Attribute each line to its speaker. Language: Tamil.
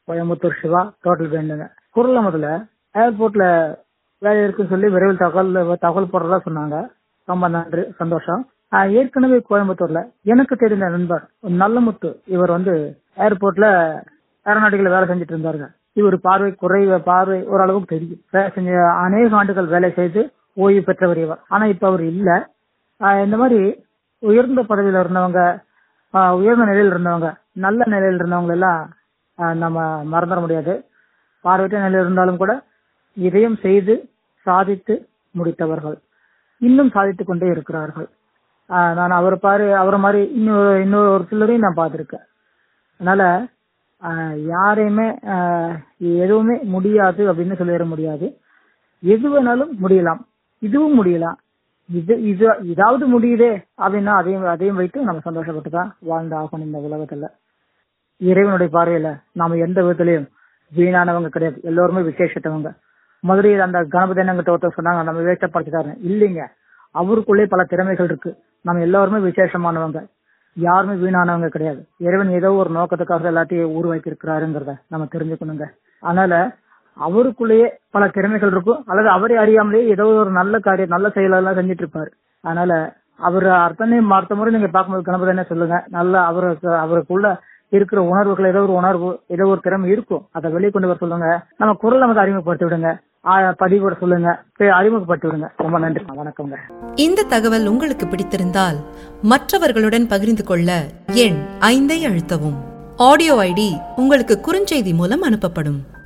Speaker 1: கோயம்புத்தூர் சிவா டோட்டல் வேண்டுங்க குரல்ல முதல்ல ஏர்போர்ட்ல வேலை இருக்குன்னு சொல்லி விரைவில் தகவல் தகவல் போடுறதா சொன்னாங்க ரொம்ப நன்றி சந்தோஷம் ஆஹ் ஏற்கனவே கோயம்புத்தூர்ல எனக்கு தெரிந்த நண்பர் நல்லமுத்து இவர் வந்து ஏர்போர்ட்ல ஏரோநாட்டிக்கல வேலை செஞ்சுட்டு இருந்தாருங்க இவர் பார்வை குறை பார்வை ஓரளவுக்கு தெரியும் வேலை செஞ்ச அநேக ஆண்டுகள் வேலை செய்து ஓய்வு பெற்றவர் இவர் ஆனா இப்ப அவர் இல்ல ஆஹ் இந்த மாதிரி உயர்ந்த பதவியில இருந்தவங்க ஆஹ் உயர்ந்த நிலையில் இருந்தவங்க நல்ல நிலையில் இருந்தவங்க எல்லாம் ஆஹ் நம்ம மறந்துட முடியாது பார்வையற்ற நிலையில் இருந்தாலும் கூட இதையும் செய்து சாதித்து முடித்தவர்கள் இன்னும் சாதித்துக் கொண்டே இருக்கிறார்கள் ஆஹ் நான் அவர் பாரு அவரை மாதிரி இன்னொரு இன்னொரு ஒரு சிலரையும் நான் பார்த்திருக்கேன் அதனால ஆஹ் யாரையுமே ஆஹ் எதுவுமே முடியாது அப்படின்னு சொல்லிட முடியாது எது வேணாலும் முடியலாம் இதுவும் முடியலாம் இது இது இதாவது முடியுதே அப்படின்னா அதையும் அதையும் வைத்து நம்ம சந்தோஷப்பட்டு தான் வாழ்ந்து ஆகணும் இந்த உலகத்துல இறைவனுடைய பார்வையில நாம எந்த விதத்திலையும் வீணானவங்க கிடையாது எல்லோருமே விசேஷத்தவங்க மதுரையில் அந்த கணபதி அண்ணங்கிட்ட ஒருத்தர் சொன்னாங்க நம்ம வேஷப்படுத்திட்டாரு இல்லைங்க அவருக்குள்ளே பல திறமைகள் இருக்கு நம்ம எல்லாருமே விசேஷமானவங்க யாருமே வீணானவங்க கிடையாது இறைவன் ஏதோ ஒரு நோக்கத்துக்காக எல்லாத்தையும் உருவாக்கி இருக்கிறாருங்கிறத நம்ம தெரிஞ்சுக்கணுங்க அதனால அவருக்குள்ளேயே பல திறமைகள் இருக்கும் அல்லது அவரே அறியாமலே ஏதோ ஒரு நல்ல காரியம் நல்ல செயலெல்லாம் செஞ்சுட்டு இருப்பாரு அதனால அவர் அர்த்தமே அடுத்த முறை நீங்க பார்க்கும்போது கணபதி என்ன சொல்லுங்க நல்ல அவருக்கு அவருக்குள்ள இருக்கிற உணர்வுகள் ஏதோ ஒரு உணர்வு ஏதோ ஒரு திறமை இருக்கும் அதை வெளியே கொண்டு வர சொல்லுங்க நம்ம குரல் நமக்கு அறிமுகப்படுத்தி விடுங்க ஆ- பதிவோட சொல்லுங்க போய் அறிமுகப்படுத்தி விடுங்க ரொம்ப நன்றி வணக்கங்க
Speaker 2: இந்த தகவல் உங்களுக்கு பிடித்திருந்தால் மற்றவர்களுடன் பகிர்ந்து கொள்ள எண் ஐந்தை அழுத்தவும் ஆடியோ ஐடி உங்களுக்கு குறுஞ்செய்தி மூலம் அனுப்பப்படும்